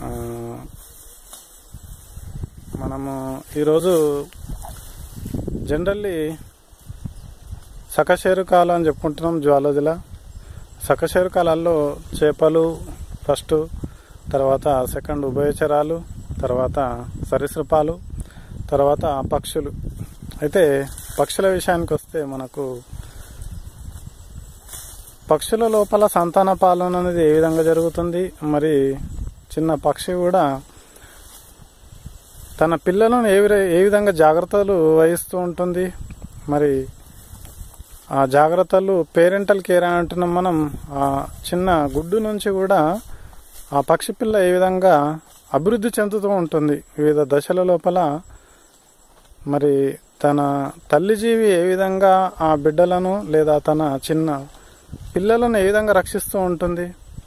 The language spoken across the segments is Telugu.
ఆ, మనము ఈరోజు జనరల్లీ సకశేరుకాలు అని చెప్పుకుంటున్నాం జ్వాలజిలా సకశేరుకాలలో చేపలు ఫస్ట్ తర్వాత సెకండ్ ఉభయచరాలు తర్వాత సరీసృపాలు తర్వాత పక్షులు అయితే పక్షుల విషయానికి వస్తే మనకు పక్షుల లోపల సంతాన పాలన అనేది ఏ విధంగా జరుగుతుంది మరి చిన్న పక్షి కూడా తన పిల్లలను ఏ విధ- ఏ విధంగా జాగ్రత్తలు వహిస్తూ ఉంటుంది మరి ఆ జాగ్రత్తలు పేరెంటల్ కేర్ అని అంటున్నాం మనం ఆ చిన్న గుడ్డు నుంచి కూడా ఆ పక్షి పిల్ల ఏ విధంగా అభివృద్ధి చెందుతూ ఉంటుంది వివిధ దశల లోపల మరి తన తల్లి జీవి ఏ విధంగా ఆ బిడ్డలను లేదా తన చిన్న పిల్లలను ఏ విధంగా రక్షిస్తూ ఉంటుంది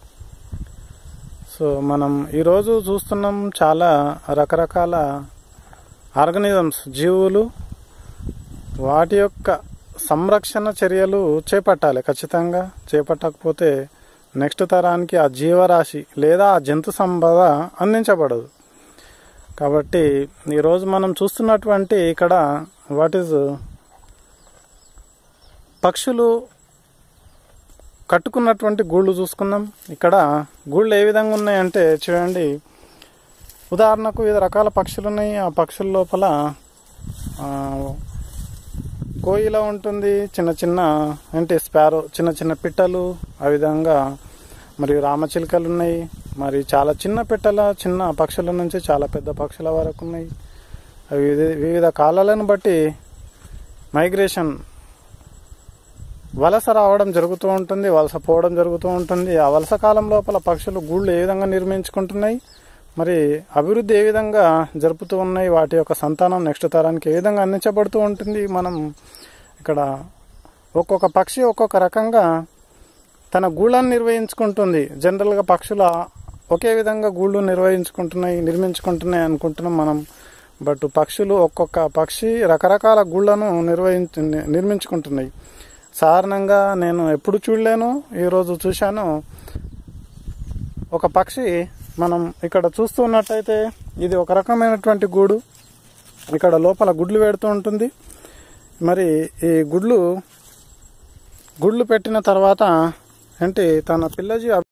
సో మనం ఈరోజు చూస్తున్నాం చాలా రకరకాల ఆర్గనిజమ్స్ జీవులు వాటి యొక్క సంరక్షణ చర్యలు చేపట్టాలి ఖచ్చితంగా చేపట్టకపోతే నెక్స్ట్ తరానికి ఆ జీవరాశి లేదా ఆ జంతు సంపద అందించబడదు కాబట్టి ఈరోజు మనం చూస్తున్నటువంటి ఇక్కడ వాట్ ఈజ్ పక్షులు కట్టుకున్నటువంటి గూళ్ళు చూసుకుందాం ఇక్కడ గూళ్ళు ఏ విధంగా ఉన్నాయంటే చూడండి ఉదాహరణకు వివిధ రకాల పక్షులు ఉన్నాయి ఆ పక్షుల లోపల ఆ, కోయిల ఉంటుంది చిన్న చిన్న ఏంటి స్పారో చిన్న చిన్న పిట్టలు ఆ విధంగా మరియు రామచిలుకలు ఉన్నాయి మరి చాలా చిన్న పిట్టల చిన్న పక్షుల నుంచి చాలా పెద్ద పక్షుల వరకు ఉన్నాయి అవి వివిధ- వివిధ కాలాలను బట్టి మైగ్రేషన్ వలస రావడం జరుగుతూ ఉంటుంది వలస పోవడం జరుగుతూ ఉంటుంది ఆ వలస కాలం లోపల పక్షులు గూళ్ళు ఏ విధంగా నిర్మించుకుంటున్నాయి మరి అభివృద్ధి ఏ విధంగా జరుపుతూ ఉన్నాయి వాటి యొక్క సంతానం నెక్స్ట్ తరానికి ఏ విధంగా అందించబడుతూ ఉంటుంది మనం ఇక్కడ ఒక్కొక్క పక్షి ఒక్కొక్క రకంగా తన గూళ్ళను నిర్వహించుకుంటుంది జనరల్గా పక్షుల ఒకే విధంగా గూళ్ళు నిర్వహించుకుంటున్నాయి నిర్మించుకుంటున్నాయి అనుకుంటున్నాం మనం బట్ పక్షులు ఒక్కొక్క పక్షి రకరకాల గూళ్ళను నిర్వహించు నిర్మించుకుంటున్నాయి సాధారణంగా నేను ఎప్పుడు చూడలేను ఈరోజు చూశాను ఒక పక్షి మనం ఇక్కడ చూస్తున్నట్టయితే ఇది ఒక రకమైనటువంటి గూడు ఇక్కడ లోపల గుడ్లు పెడుతూ ఉంటుంది మరి ఈ గుడ్లు గుడ్లు పెట్టిన తర్వాత ఏంటి తన పిల్లజీ